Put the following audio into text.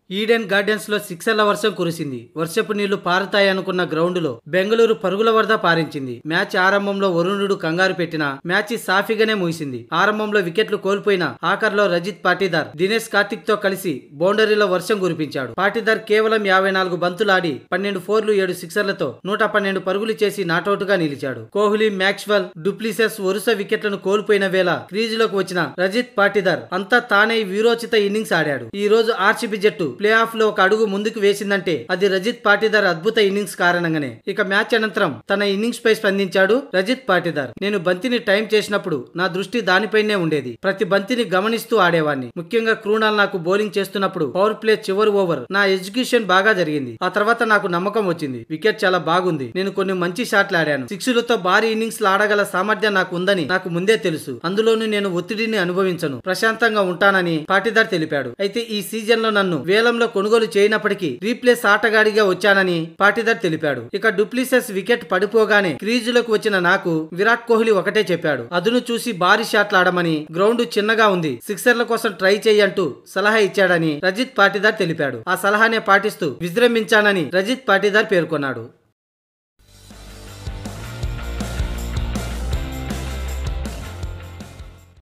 Eden gardens లో సిక్సర్ల వర్షం కురిసింది వర్షపు నీళ్లు పారుతాయనుకున్న గ్రౌండ్ లో బెంగళూరు పరుగుల వరద పారించింది మ్యాచ్ ఆరంభంలో వరుణుడు కంగారు పెట్టిన మ్యాచ్ సాఫీగానే ముగిసింది ఆరంభంలో వికెట్లు కోల్పోయిన ఆఖర్లో రజిత్ పాటీదార్ దినేష్ కార్తిక్ తో కలిసి బౌండరీలో వర్షం కురిపించాడు పాటీదార్ కేవలం యాభై నాలుగు బంతులాడి పన్నెండు ఫోర్లు ఏడు సిక్సర్లతో నూట పన్నెండు పరుగులు చేసి నాటౌట్ గా నిలిచాడు కోహ్లీ మ్యాక్స్వెల్ డూప్లిసెస్ వరుస వికెట్లను కోల్పోయిన వేళ క్రీజులోకి వచ్చిన రజిత్ పాటీదార్ అంతా తానే వీరోచిత ఇన్నింగ్స్ ఆడాడు ఈ రోజు ఆర్సీబీ జట్టు ప్లే ఆఫ్ లో ఒక అడుగు ముందుకు వేసిందంటే అది రజిత్ పాటీదార్ అద్భుత ఇన్నింగ్స్ కారణంగానే ఇక మ్యాచ్ అనంతరం తన ఇన్నింగ్స్ పై స్పందించాడు రజిత్ పాటీదార్ నేను బంతిని టైం చేసినప్పుడు నా దృష్టి దానిపైనే ఉండేది ప్రతి బంతిని గమనిస్తూ ఆడేవాడిని ముఖ్యంగా క్రూనాల్ నాకు బౌలింగ్ చేస్తున్నప్పుడు పవర్ ప్లే చివరి ఓవర్ నా ఎగ్జిక్యూషన్ బాగా జరిగింది ఆ తర్వాత నాకు నమ్మకం వచ్చింది వికెట్ చాలా బాగుంది నేను కొన్ని మంచి షాట్లు ఆడాను సిక్స్లతో భారీ ఇన్నింగ్స్ ఆడగల సామర్థ్యం నాకు ఉందని నాకు ముందే తెలుసు అందులోనూ నేను ఒత్తిడిని అనుభవించను ప్రశాంతంగా ఉంటానని పాటీదార్ తెలిపాడు అయితే ఈ సీజన్ లో నన్ను వేలంలో కొనుగోలు చేయనప్పటికీ రీప్లేస్ ఆటగాడిగా వచ్చానని పాటీదార్ తెలిపాడు ఇక డూప్లిసెస్ వికెట్ పడిపోగానే క్రీజులోకి వచ్చిన నాకు విరాట్ కోహ్లీ ఒకటే చెప్పాడు అదును చూసి భారీ షాట్లు ఆడమని గ్రౌండ్ చిన్నగా ఉంది సిక్సర్ల కోసం ట్రై చెయ్యంటూ సలహా ఇచ్చాడని రజిత్ పాటీదార్ తెలిపాడు ఆ సలహానే పాటిస్తూ విజృంభించానని రజిత్ పాటీదార్ పేర్కొన్నాడు